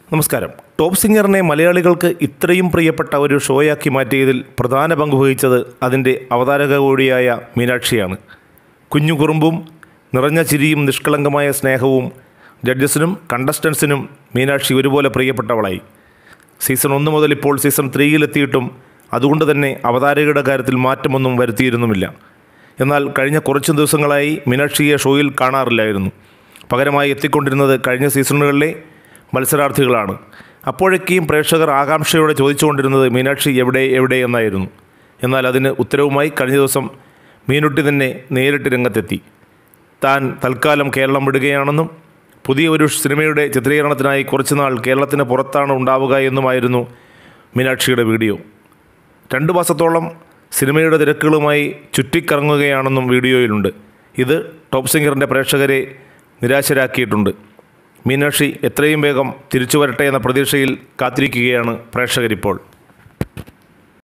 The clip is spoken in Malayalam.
നമസ്കാരം ടോപ്പ് സിംഗറിനെ മലയാളികൾക്ക് ഇത്രയും പ്രിയപ്പെട്ട ഒരു ഷോയാക്കി മാറ്റിയതിൽ പ്രധാന പങ്ക് വഹിച്ചത് അതിൻ്റെ അവതാരക കൂടിയായ മീനാക്ഷിയാണ് കുഞ്ഞു കുറുമ്പും നിറഞ്ഞ ചിരിയും നിഷ്കളങ്കമായ സ്നേഹവും ജഡ്ജസിനും കണ്ടസ്റ്റൻസിനും മീനാക്ഷി ഒരുപോലെ പ്രിയപ്പെട്ടവളായി സീസൺ ഒന്ന് മുതൽ ഇപ്പോൾ സീസൺ ത്രീയിലെത്തിയിട്ടും അതുകൊണ്ട് തന്നെ അവതാരകയുടെ കാര്യത്തിൽ മാറ്റമൊന്നും വരുത്തിയിരുന്നുമില്ല എന്നാൽ കഴിഞ്ഞ കുറച്ച് ദിവസങ്ങളായി മീനാക്ഷിയെ ഷോയിൽ കാണാറില്ലായിരുന്നു പകരമായി എത്തിക്കൊണ്ടിരുന്നത് കഴിഞ്ഞ സീസണുകളിലെ മത്സരാർത്ഥികളാണ് അപ്പോഴൊക്കെയും പ്രേക്ഷകർ ആകാംക്ഷയോടെ ചോദിച്ചുകൊണ്ടിരുന്നത് മീനാക്ഷി എവിടെ എവിടെ എന്നായിരുന്നു എന്നാൽ അതിന് ഉത്തരവുമായി കഴിഞ്ഞ ദിവസം മീനുട്ടി തന്നെ നേരിട്ട് രംഗത്തെത്തി താൻ തൽക്കാലം കേരളം വിടുകയാണെന്നും പുതിയ ഒരു സിനിമയുടെ ചിത്രീകരണത്തിനായി കുറച്ചുനാൾ കേരളത്തിന് പുറത്താണ് ഉണ്ടാവുക എന്നുമായിരുന്നു മീനാക്ഷിയുടെ വീഡിയോ രണ്ട് മാസത്തോളം സിനിമയുടെ തിരക്കുകളുമായി ചുറ്റിക്കറങ്ങുകയാണെന്നും വീഡിയോയിലുണ്ട് ഇത് ടോപ്പ് സിംഗറിൻ്റെ പ്രേക്ഷകരെ നിരാശരാക്കിയിട്ടുണ്ട് മീനാക്ഷി എത്രയും വേഗം തിരിച്ചു വരട്ടെ എന്ന പ്രതീക്ഷയിൽ കാത്തിരിക്കുകയാണ് പ്രേക്ഷകരിപ്പോൾ